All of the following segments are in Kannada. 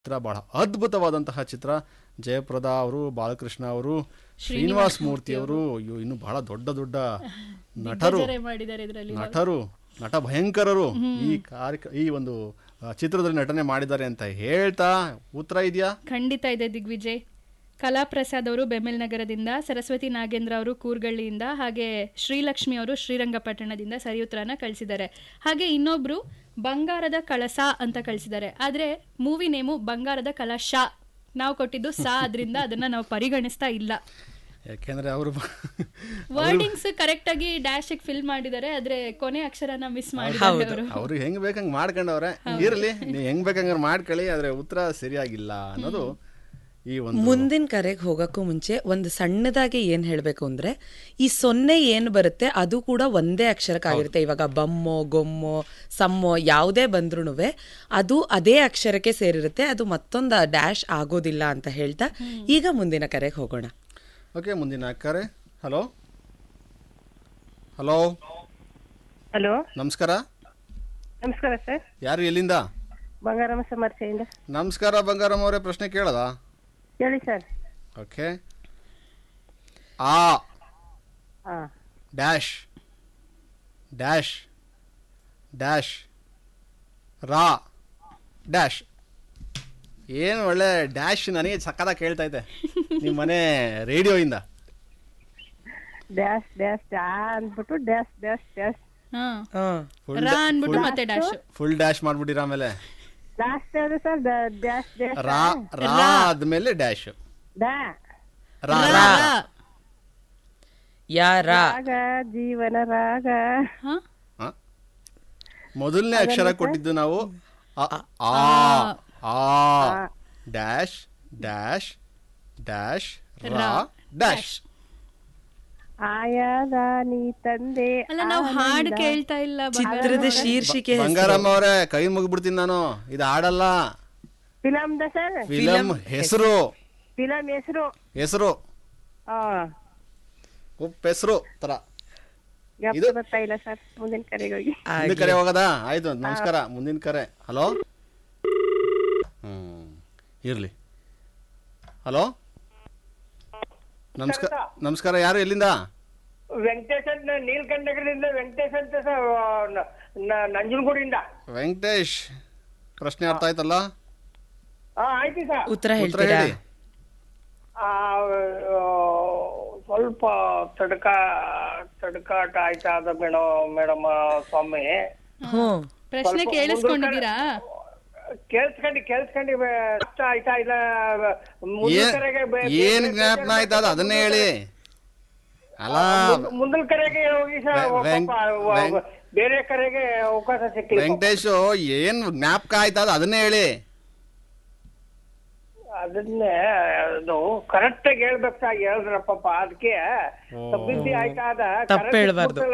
ಚಿತ್ರ ಬಹಳ ಅದ್ಭುತವಾದಂತಹ ಚಿತ್ರ ಜಯಪ್ರದಾ ಅವರು ಬಾಲಕೃಷ್ಣ ಅವರು ಶ್ರೀನಿವಾಸ್ ಮೂರ್ತಿ ಅವರು ಅಯ್ಯೋ ಇನ್ನು ಬಹಳ ದೊಡ್ಡ ದೊಡ್ಡ ನಟರು ದಿಗ್ಗಜರೇ ಮಾಡಿದ್ದಾರೆ ಇದರಲ್ಲಿ ನಟರು ನಟ ಭಯಂಕರರು ಈ ಕಾರ್ಯ ಈ ಒಂದು ಆ, ಚಿತ್ರದಲ್ಲಿ ನಟನೆ ಮಾಡಿದ್ದಾರೆ ಅಂತ ಹೇಳ್ತಾ ಉತ್ತರ ಇದೆಯಾ ಖಂಡಿತ ಇದೆ ದಿಗ್ವಿಜಯ್ ಕಲಾಪ್ರಸಾದ್ ಅವರು ಬೆಮೆಲ್ ನಗರದಿಂದ ಸರಸ್ವತಿ ನಾಗೇಂದ್ರ ಅವರು ಕೂರ್ಗಳ್ಳಿಯಿಂದ ಹಾಗೆ ಶ್ರೀಲಕ್ಷ್ಮಿ ಅವರು ಶ್ರೀರಂಗಪಟ್ಟಣದಿಂದ ಸರಿ ಉತ್ತರನ ಕಳಿಸಿದ್ದಾರೆ ಹಾಗೆ ಇನ್ನೊಬ್ರು ಬಂಗಾರದ ಕಳಸ ಅಂತ ಕಳಿಸಿದ್ದಾರೆ ಆದ್ರೆ ಮೂವಿ ನೇಮು ಬಂಗಾರದ ಕಲಶ ನಾವು ಕೊಟ್ಟಿದ್ದು ಸಾ ಅದರಿಂದ ಅದನ್ನ ನಾವು ಪರಿಗಣಿಸ್ತಾ ಇಲ್ಲ ಯಾಕೆಂದ್ರೆ ಅವರು ವರ್ಡಿಂಗ್ಸ್ ಕರೆಕ್ಟ್ ಆಗಿ ಡ್ಯಾಶ್ ಫಿಲ್ ಮಾಡಿದ್ದಾರೆ ಆದ್ರೆ ಕೊನೆ ಅಕ್ಷರನ ಮಿಸ್ ಮಾಡಿದ್ದಾರೆ ಅವರು ಅವ್ರಿಗೆ ಹೆಂಗ್ ಬೇಕಂಗ್ ಮಾಡ್ಕೊಂಡವ್ರೆ ಇರ್ಲಿ ನೀವು ಹೆಂಗ್ ಬೇಕಂಗ್ ಮಾಡ್ಕೊಳ್ಳಿ ಆದ್ರೆ ಉತ್ತರ ಸರಿಯಾಗಿಲ್ಲ ಅನ್ನೋದು ಈ ಒಂದು ಮುಂದಿನ ಕರೆಗೆ ಹೋಗಕ್ಕೂ ಮುಂಚೆ ಒಂದು ಸಣ್ಣದಾಗಿ ಏನ್ ಹೇಳ್ಬೇಕು ಅಂದ್ರೆ ಈ ಸೊನ್ನೆ ಏನ್ ಬರುತ್ತೆ ಅದು ಕೂಡ ಒಂದೇ ಅಕ್ಷರಕ್ಕಾಗಿರುತ್ತೆ ಇವಾಗ ಬಮ್ಮೋ ಗೊಮ್ಮೋ ಸಮ್ಮೋ ಯಾವುದೇ ಬಂದ್ರೂ ಅದು ಅದೇ ಅಕ್ಷರಕ್ಕೆ ಸೇರಿರುತ್ತೆ ಅದು ಮತ್ತೊಂದು ಡ್ಯಾಶ್ ಆಗೋದಿಲ್ಲ ಅಂತ ಹೇಳ್ತಾ ಈಗ ಮುಂದಿನ ಕರೆಗೆ ಹೋಗೋಣ ಓಕೆ ಮುಂದಿನ ಕರೆ ಹಲೋ ಹಲೋ ಹಲೋ ನಮಸ್ಕಾರ ನಮಸ್ಕಾರ ಸರ್ ಯಾರು ಎಲ್ಲಿಂದ ಬಂಗಾರಮ್ಮ ಸಮರ್ಸೆಯಿಂದ ನಮಸ್ಕಾರ ಬಂಗಾರಮ್ಮ ಅವರೇ ಪ್ರಶ್ನೆ ಕೇಳದ ಹೇಳಿ ಸರ್ ಓಕೆ ಆ ಹಾ ಡ್ಯಾಶ್ ಡ್ಯಾಶ್ ಡ್ಯಾಶ್ ರಾ ಡ್ಯಾಶ್ ಏನು ಒಳ್ಳೆ ಡ್ಯಾಶ್ ನನಗೆ ಸಕ್ಕದಾಗ ಕೇಳ್ತಾ ಇದೆ ನಿಮ್ಮ ಮನೆ ರೇಡಿಯೋಯಿಂದ ಡ್ಯಾಶ್ ಡ್ಯಾಶ್ ಆ ಅಂದ್ಬಿಟ್ಟು ಡ್ಯಾಶ್ ಡ್ಯಾಶ್ ಡ್ಯಾಶ್ ಹಾ ಹ್ಮ್ ಫುಲ್ ರಾ ಅನ್ಬಿಟ್ಟು ಮತ್ತೆ ಡ್ಯಾಶ್ ಫುಲ್ ಡ್ಯಾಶ್ ಮಾಡ್ಬಿಟ್ಟಿರ ಆಮೇಲೆ ಲಾಸ್ಟ್ ಯಾವುದು ಸರ್ ಡ್ಯಾಶ್ ಡ್ಯಾಶ್ ರಾ ರಾ ಆದ್ಮೇಲೆ ಡ್ಯಾಶ್ ಡಾ ರಾ ರಾ. ಯಾರ ರಾಗ ಜೀವನ ರಾಗ ಹಾ? ಹ? ಮೊದಲನೇ ಅಕ್ಷರ ಕೊಟ್ಟಿದ್ದು ನಾವು ಅ, ಆ ಆ ಡ್ಯಾಶ್ ಡ್ಯಾಶ್ ಡ್ಯಾಶ್ ರಾ ಡ್ಯಾಶ್ ಆಯಾದ ನೀ ತಂದೆ ಅಲ್ಲ ನಾವು ಹಾಡು ಕೇಳ್ತಾ ಇಲ್ಲ ಚಿತ್ರದ ಶೀರ್ಷಿಕೆ ಹೆಸ್ರು. ಬಂಗಾರಮ್ಮ ಅವರೇ ಕೈ ಮುಗಿಬಿಡ್ತೀನಿ ನಾನು ಇದು ಆಡಲ್ಲ ಫಿಲಮ್ದ ಸರ್ ಫಿಲಂ ಹೆಸರು ಫಿಲಮ್ ಹೆಸರು ಹೆಸರು ಹಾ ಉಪ್ಪು ಹೆಸರು ತರ ಜ್ಞಾಪಕ ಬರ್ತಾ ಇಲ್ಲ ಸರ್ ಮುಂದಿನ ಕರೆಗೆ ಹೋಗಿ ಮುಂದಿನ ಕರೆ ಹೋಗದಾ ಆಯ್ತು ನಮಸ್ಕಾರ ಮುಂದಿನ ಕರೆ ಹಲೋ ಹ್ಮ್ ಇರ್ಲಿ ಹಲೋ ನಮಸ್ಕಾರ ನಮಸ್ಕಾರ ಯಾರು ಎಲ್ಲಿಂದ ವೆಂಕಟೇಶ್ ಅಂತ ನೀಲ್ಕಂಠಗಿರಿಯಿಂದ ವೆಂಕಟೇಶ್ ಅಂತ ಸರ್ ನ- ನ- ನಂಜನಗೂಡಿಂದ ವೆಂಕಟೇಶ್ ಪ್ರಶ್ನೆ ಅರ್ಥ ಆಯ್ತಲ್ಲ ಹಾ ಆಯ್ತು ಸರ್ ಉತ್ತರ ಉತ್ತರ ಹೇಳ್ತೀರಾ ಹೇಳಿ ಆ, ಆ, ಸ್ವಲ್ಪ ತಡ್ಕ ತಡ್ಕಾಟ ಆಯ್ತಾದ ಮೇಡಮ್ ಮೇಡಮ್ ಸ್ವಾಮಿ ಹ್ಮ್ ಪ್ರಶ್ನೆ ಕೇಳಿಸ್ಕೊಂಡಿದ್ದೀರಾ ಕೇಳ್ಸ್ಕೊಂಡಿ ಕೇಳ್ಸ್ಕೊಂಡಿ ಬೆ- ಅಷ್ಟ ಆಯ್ತಾ ಇಲ್ಲ ಮುಂದಿನ ಏನ್ ಕರೆಗೆ ಬೆ- ಏನ್ ಜ್ಞಾಪನ ಆಯ್ತಾ ಅದು ಅದನ್ನೇ ಹೇಳಿ ಅಲ್ಲ ಮುಂದ್- ಮುಂದಿನ ಕರೆಗೆ ಹೋಗಿ ಸರ್ ವೆ- ವೆಂಕ್- ಪಾಪ, ವೆಂಕ್- ಬೇರೆ ಕರೆಗೆ ಅವಕಾಶ ಸಿಕ್ಕಿಲ್ಲ ವೆಂಕಟೇಶ್ ಏನ್ ಜ್ಞಾಪಕ ಆಯ್ತಾ ಅದು ಅದನ್ನೇ ಹೇಳಿ ಅದನ್ನೇ ಅದು ಕರೆಕ್ಟ್ ಆಗಿ ಹೇಳ್ಬೇಕು ಸರ್ ಹೇಳಿದ್ರಪ್ಪ ಅದಕ್ಕೆ ತಪ್ಪಿದ್ದಿ ಆಯ್ತಾ ಅದ ತಪ್ಪು correct ಹೇಳ್ಬಾರ್ದು. ಸಿಕ್ಬಿಟ್ರಲ್ಲ.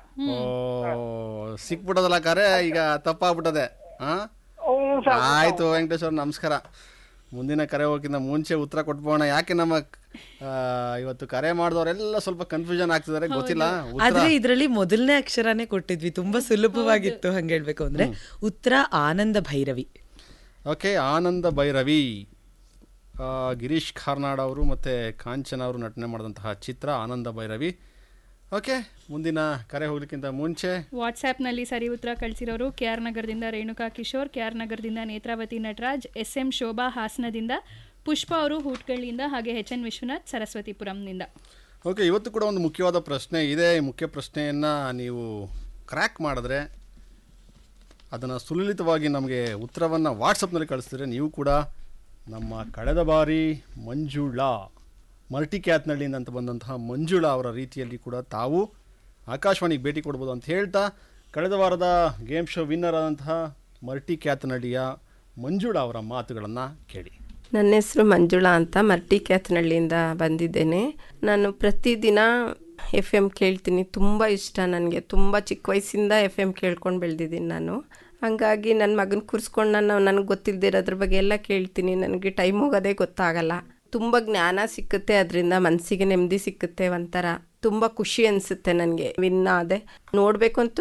ಓ ಸಿಕ್ಬಿಟ್ಟದಲ್ಲ ಕರೆ ಈಗ ತಪ್ಪಾಗ್ಬಿಟ್ಟದೆ ಹಾ ಹ್ಞೂ ಸರ್ ಆಯ್ತು ವೆಂಕಟೇಶ್ ಅವ್ರ ನಮಸ್ಕಾರ ಮುಂದಿನ ಕರೆ ಹೋಗಿಂತ ಮುಂಚೆ ಉತ್ತರ ಕೊಟ್ಬೋಣ ಯಾಕೆ ನಮ್ಮ ಆ, ಇವತ್ತು ಕರೆ ಮಾಡಿದವರೆಲ್ಲ ಸ್ವಲ್ಪ ಕನ್ಫ್ಯೂಷನ್ ಆಗ್ತಿದ್ದಾರೆ ಗೊತ್ತಿಲ್ಲ ಉತ್ತರ ಆದ್ರೆ ಇದ್ರಲ್ಲಿ ಮೊದಲನೇ ಅಕ್ಷರನೇ ಕೊಟ್ಟಿದ್ವಿ ತುಂಬಾ ಸುಲಭವಾಗಿತ್ತು ಹಂಗ ಹೇಳ್ಬೇಕು ಅಂದ್ರೆ ಉತ್ತರ ಆನಂದ ಭೈರವಿ ಓಕೆ ಆನಂದ ಭೈರವಿ ಆ, ಗಿರೀಶ್ ಕಾರ್ನಾಡ್ ಅವರು ಮತ್ತು ಕಾಂಚನ ಅವರು ನಟನೆ ಮಾಡಿದಂತಹ ಚಿತ್ರ ಆನಂದ ಭೈರವಿ ಓಕೆ ಮುಂದಿನ ಕರೆ ಹೋಗ್ಲಿಕ್ಕಿಂತ ಮುಂಚೆ ವಾಟ್ಸ್ಆ್ಯಪ್ನಲ್ಲಿ ಸರಿ ಉತ್ತರ ಕಳಿಸಿರೋರು ಕೆ ಆರ್ ನಗರದಿಂದ ರೇಣುಕಾ ಕಿಶೋರ್ ಕೆ ಆರ್ ನಗರದಿಂದ ನೇತ್ರಾವತಿ ನಟರಾಜ್ ಎಸ್ ಎಂ ಶೋಭಾ ಹಾಸನದಿಂದ ಪುಷ್ಪ ಅವರು ಹೂಟ್ಗಳಿಂದ ಹಾಗೆ ಎಚ್ ಎನ್ ವಿಶ್ವನಾಥ್ ಸರಸ್ವತಿಪುರಂನಿಂದ ಓಕೆ ಇವತ್ತು ಕೂಡ ಒಂದು ಮುಖ್ಯವಾದ ಪ್ರಶ್ನೆ ಇದೆ ಈ ಮುಖ್ಯ ಪ್ರಶ್ನೆಯನ್ನು ನೀವು ಕ್ರ್ಯಾಕ್ ಮಾಡಿದ್ರೆ ಅದನ್ನು ಸುಲಲಿತವಾಗಿ ನಮಗೆ ಉತ್ತರವನ್ನು ವಾಟ್ಸಪ್ನಲ್ಲಿ ಕಳಿಸಿದ್ರೆ ನೀವು ಕೂಡ ನಮ್ಮ ಕಳೆದ ಬಾರಿ ಮಂಜುಳಾ ಮಲ್ಟಿ ಕ್ಯಾತ್ನಳ್ಳಿಯಿಂದ ಅಂತ ಬಂದಂತಹ ಮಂಜುಳಾ ಅವರ ರೀತಿಯಲ್ಲಿ ಕೂಡ ತಾವು ಆಕಾಶವಾಣಿಗೆ ಭೇಟಿ ಕೊಡ್ಬೋದು ಅಂತ ಹೇಳ್ತಾ ಕಳೆದ ವಾರದ ಗೇಮ್ ಶೋ ವಿನ್ನರ್ ಆದಂತಹ ಮಲ್ಟಿ ಕ್ಯಾತ್ನಳ್ಳಿಯ ಮಂಜುಳಾ ಅವರ ಮಾತುಗಳನ್ನು ಕೇಳಿ ನನ್ನ ಹೆಸರು ಮಂಜುಳಾ ಅಂತ ಮರ್ಟಿ ಕ್ಯಾತ್ನಹಳ್ಳಿಯಿಂದ ಬಂದಿದ್ದೇನೆ ನಾನು ಪ್ರತಿದಿನ ಎಫ್ ಎಮ್ ಕೇಳ್ತೀನಿ ತುಂಬ ಇಷ್ಟ ನನಗೆ ತುಂಬ ಚಿಕ್ಕ ವಯಸ್ಸಿಂದ ಎಫ್ ಎಮ್ ಕೇಳ್ಕೊಂಡು ಬೆಳೆದಿದ್ದೀನಿ ನಾನು ಹಂಗಾಗಿ ನನ್ನ ಮಗನ ಕೂರಿಸ್ಕೊಂಡು ನಾನು ನನಗೆ ಗೊತ್ತಿಲ್ಲದಿರೋದ್ರ ಬಗ್ಗೆ ಎಲ್ಲ ಕೇಳ್ತೀನಿ ನನಗೆ ಟೈಮ್ ಹೋಗೋದೇ ಗೊತ್ತಾಗಲ್ಲ ತುಂಬ ಜ್ಞಾನ ಸಿಕ್ಕುತ್ತೆ ಅದರಿಂದ ಮನಸ್ಸಿಗೆ ನೆಮ್ಮದಿ ಸಿಕ್ಕುತ್ತೆ ಒಂಥರ ತುಂಬ ಖುಷಿ ಅನಿಸುತ್ತೆ ನನಗೆ ವಿನ್ ಆದೆ ನೋಡಬೇಕು ಅಂತ